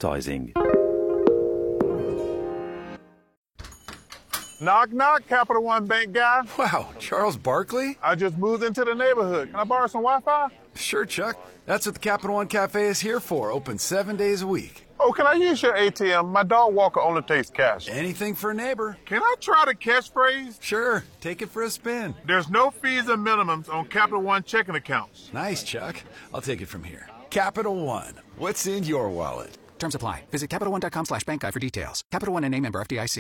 advertising. Knock, knock, Capital One Bank guy. Wow, Charles Barkley? I just moved into the neighborhood. Can I borrow some Wi Fi? Sure, Chuck. That's what the Capital One Cafe is here for, open seven days a week. Oh, can I use your ATM? My dog Walker only takes cash. Anything for a neighbor. Can I try the catchphrase? Sure, take it for a spin. There's no fees and minimums on Capital One checking accounts. Nice, Chuck. I'll take it from here. Capital One. What's in your wallet? Terms apply. Visit CapitalOne.com slash bank guide for details. Capital One and a member FDIC.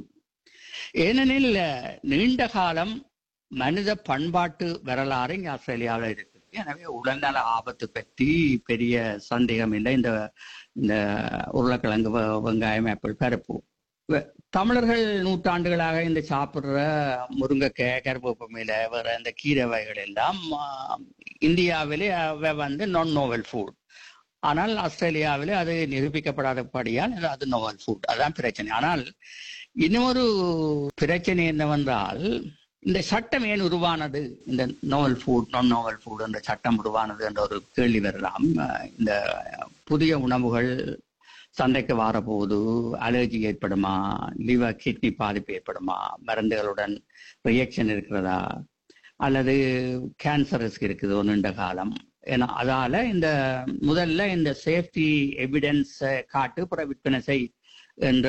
ஏனெனில் நீண்ட காலம் மனித பண்பாட்டு வரலாறு இங்கே ஆஸ்திரேலியாவில் இருக்குது எனவே உடல்நல ஆபத்து பற்றி பெரிய சந்தேகம் இல்லை இந்த இந்த உருளைக்கிழங்கு வெ- வெங்காயம் ஆப்பிள் பருப்பு வெ- தமிழர்கள் நூற்றாண்டுகளாக இந்த சாப்பிடுற முருங்கைக்காய் கருவேப்பமையில வேற இந்த கீரை வகைகள் எல்லாம் ஆ, இந்தியாவிலே அவை வந்து நான் நோவல் ஃபுட் ஆனால் ஆஸ்திரேலியாவிலே அது நிரூபிக்கப்படாதபடியால் அது- அது நோவல் ஃபுட் அதான் பிரச்சனை ஆனால் இன்னொரு பிரச்சனை என்னவென்றால் இந்த சட்டம் ஏன் உருவானது இந்த நோவல் ஃபுட் நான் நோவல் ஃபுட் என்ற சட்டம் உருவானது என்ற ஒரு கேள்வி வரலாம் அஹ் இந்த புதிய உணவுகள் சந்தைக்கு வரபோது அலர்ஜி ஏற்படுமா லிவர் கிட்னி பாதிப்பு ஏற்படுமா மருந்துகளுடன் ரியாக்ஷன் இருக்கிறதா அல்லது கேன்சர் ரிஸ்க் இருக்குது ஒரு நீண்ட காலம் ஏன்னா அதால இந்த முதல்ல இந்த சேஃப்டி எவிடன்ஸ் காட்டு புற விற்பனை செய் என்ற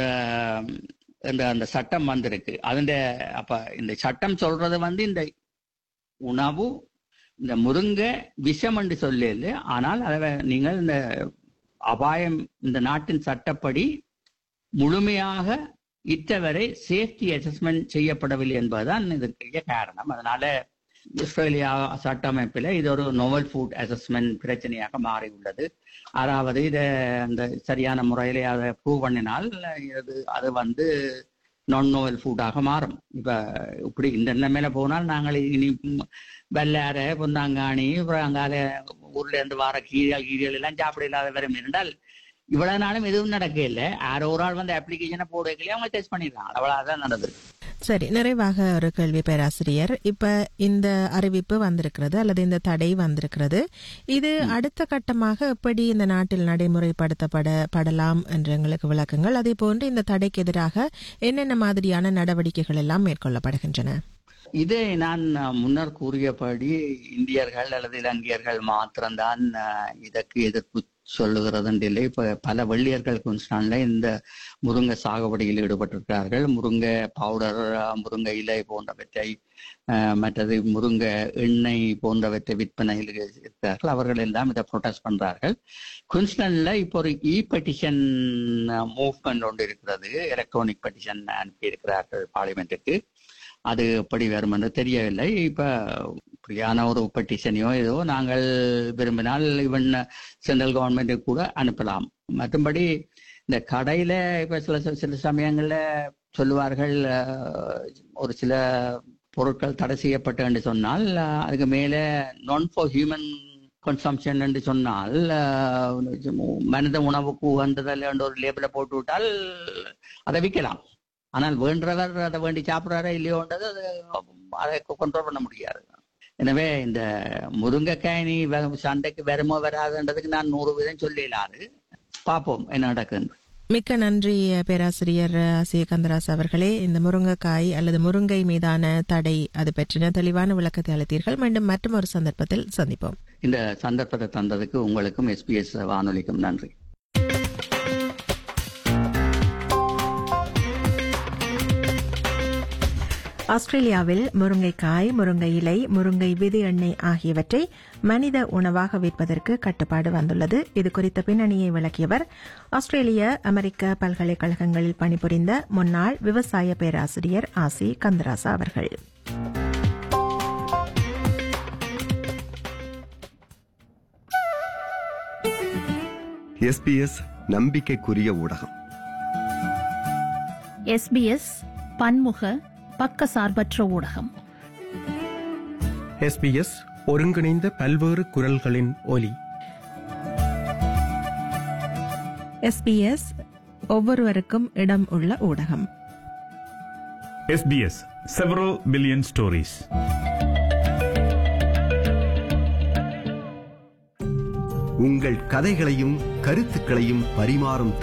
என்ற அந்த சட்டம் வந்திருக்கு அதுண்ட அப்ப இந்த சட்டம் சொல்றது வந்து இந்த உணவு இந்த முருங்கை விஷம் என்று சொல்லல ஆனால் அதை நீங்கள் இந்த அபாயம் இந்த நாட்டின் சட்டப்படி முழுமையாக இத்தவரை சேஃப்டி அசஸ்மெண்ட் செய்யப்படவில்லை என்பதுதான் இதற்குரிய காரணம் அதனால ஆஸ்திரேலியா சட்டமைப்பில் இது ஒரு நோவல் ஃபுட் அசஸ்மெண்ட் பிரச்சனையாக மாறி உள்ளது அதாவது இதை அந்த சரியான முறையில அதை ப்ரூவ் பண்ணினால் இது அது வந்து நான் நோவல் ஃபுட்டாக மாறும் இப்ப இப்படி இந்த நிலைமையில போனால் நாங்கள் இனி வெள்ளார பொந்தாங்காணி அப்புறம் அங்கால ஊர்ல இருந்து வர கீரை கீரைகள் எல்லாம் சாப்பிட இல்லாத வரும் என்றால் இவ்வளவு நாளும் எதுவும் நடக்க இல்லை யாரோ ஒரு ஆள் வந்து அப்ளிகேஷனை போடக்கலையே அவங்க டெஸ்ட் பண்ணிடுறாங்க அவ்வளவுதான் நடந்தது சரி நிறைவாக ஒரு கேள்வி பேராசிரியர் இப்ப இந்த அறிவிப்பு வந்திருக்கிறது அல்லது இந்த தடை வந்திருக்கிறது இது அடுத்த கட்டமாக எப்படி இந்த நாட்டில் நடைமுறைப்படுத்தப்பட படலாம் என்று எங்களுக்கு விளக்குங்கள் அதே போன்று இந்த தடைக்கு எதிராக என்னென்ன மாதிரியான நடவடிக்கைகள் எல்லாம் மேற்கொள்ளப்படுகின்றன இதை நான் அஹ், முன்னர் கூறியபடி இந்தியர்கள் அல்லது இலங்கையர்கள் மாத்திரம்தான் அஹ், இதற்கு எதிர்ப்பு சொல்லுகிறது இல்லை இப்ப பல வெள்ளியர்கள் குன்ஸ்டான்ல இந்த முருங்கை சாகுபடியில் ஈடுபட்டிருக்கிறார்கள் முருங்கை பவுடர் அஹ், முருங்கை இலை போன்றவற்றை அஹ், மற்றது முருங்கை எண்ணெய் போன்றவற்றை விற்பனையில் இருக்கிறார்கள் அவர்கள் எல்லாம் இதை ப்ரொடெஸ்ட் பண்றார்கள் குன்ஸ்டன்ல இப்போ ஒரு இ பெட்டிஷன் மூவ்மெண்ட் ஒன்று இருக்கிறது எலக்ட்ரானிக் பெட்டிஷன் அனுப்பி இருக்கிறார்கள் பார்லிமெண்ட்டுக்கு அது எப்படி வரும் என்று தெரியவில்லை இப்ப இப்படியான ஒரு பெட்டிஷனையோ ஏதோ நாங்கள் விரும்பினால் ஈவன் சென்ட்ரல் கவர்மெண்ட் கூட அனுப்பலாம் மற்றபடி இந்த கடையில இப்ப சில சில சமயங்கள்ல சொல்லுவார்கள் அஹ், ஒரு சில பொருட்கள் தடை செய்யப்பட்டு என்று சொன்னால் அஹ், அதுக்கு மேல நான் ஃபார் ஹியூமன் கன்சம்ஷன் என்று சொன்னால் அஹ், மனித உணவுக்கு உகந்ததில் என்ற ஒரு லேபிளை போட்டு விட்டால் அதை விற்கலாம் ஆனால் வேண்டவர் அதை வேண்டி சாப்பிட்றாரா இல்லையோன்றது அது அதை கண்ட்ரோல் பண்ண முடியாது எனவே இந்த முருங்கைக்காய் நீ வ- சண்டைக்கு வருமோ வராதுன்றதுக்கு நான் நூறு வீதம் சொல்லிடலாரு பார்ப்போம் என்ன நடக்குன்னு மிக்க நன்றி பேராசிரியர் சி கந்தராஸ் அவர்களே இந்த முருங்கைக்காய் அல்லது முருங்கை மீதான தடை அது பற்றின தெளிவான விளக்கத்தை அளித்தீர்கள் மீண்டும் மற்றும் ஒரு சந்தர்ப்பத்தில் சந்திப்போம் இந்த சந்தர்ப்பத்தை தந்ததுக்கு உங்களுக்கும் எஸ்பிஎஸ் வானொலிக்கும் நன்றி ஆஸ்திரேலியாவில் முருங்கைக்காய் முருங்கை இலை முருங்கை விது எண்ணெய் ஆகியவற்றை மனித உணவாக விற்பதற்கு கட்டுப்பாடு வந்துள்ளது இது குறித்த பின்னணியை விளக்கியவர் ஆஸ்திரேலிய அமெரிக்க பல்கலைக்கழகங்களில் பணிபுரிந்த முன்னாள் விவசாய பேராசிரியர் ஆசி கந்தராசா அவர்கள் எஸ்பிஎஸ் நம்பிக்கைக்குரிய ஊடகம் எஸ்பிஎஸ் பன்முக பக்கசார்பற்ற ஊடகம் எஸ்பிஎஸ் ஒருங்கிணைந்த பல்வேறு குரல்களின் ஒலி எஸ்பிஎஸ் ஒவ்வொருவருக்கும் இடம் உள்ள ஊடகம் SBS several billion stories. உங்கள் கதைகளையும் கருத்துக்களையும் பரிமாறும்